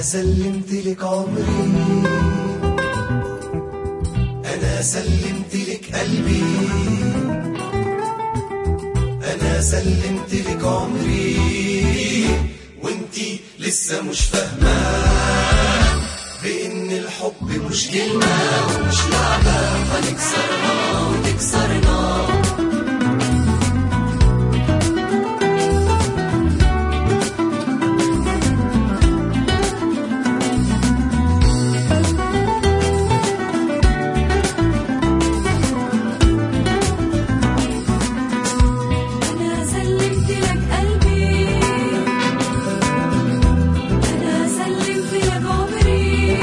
سلمت لك عمري أنا سلمت لك قلبي أنا سلمت لك عمري وانتي لسه مش فاهمة بإن الحب مش كلمة ومش لعبة هنكسرنا وتكسرنا أنا سلمت لك قلبي أنا سلمت لك عمري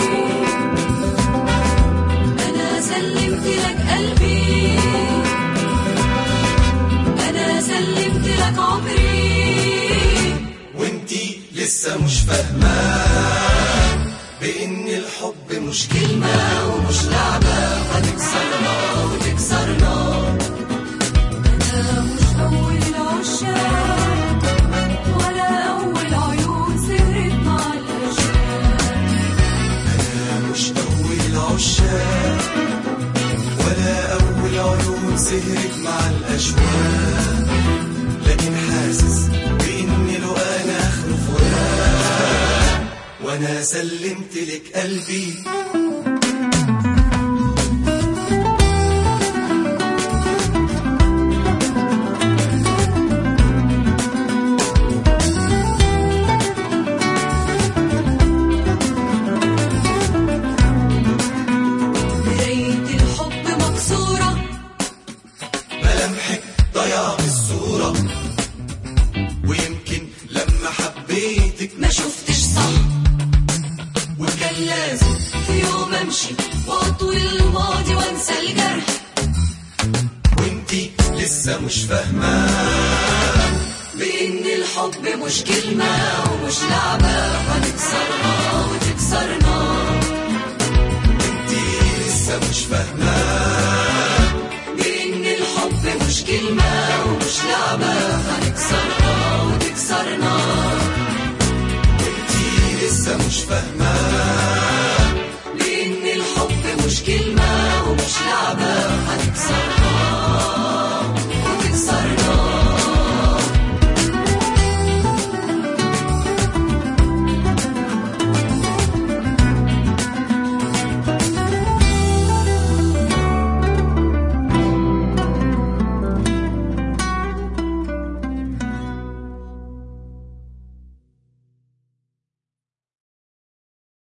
أنا سلمت لك قلبي أنا سلمت لك عمري وانتي لسه مش فاهمة بإن الحب مش كلمة ومش لعبة هتكسرنا وتكسرنا أنا مش أول العشاق ولا أول عيون سهرت مع الأشواق أنا مش أول العشاق ولا أول عيون سهرت مع الأشواق لكن حاسس بإن له أنا آخره فراق وأنا سلمت لك قلبي مراية الحب مكسورة ملامحك ضياع الصورة ويمكن لما حبيتك ما شفتش صح وكان لازم في يوم أمشي وأطوي الماضي وأنسى الجرح وانتي لسه مش فاهمة بإن الحب مش كلمة ومش لعبة هنكسرنا وتكسرنا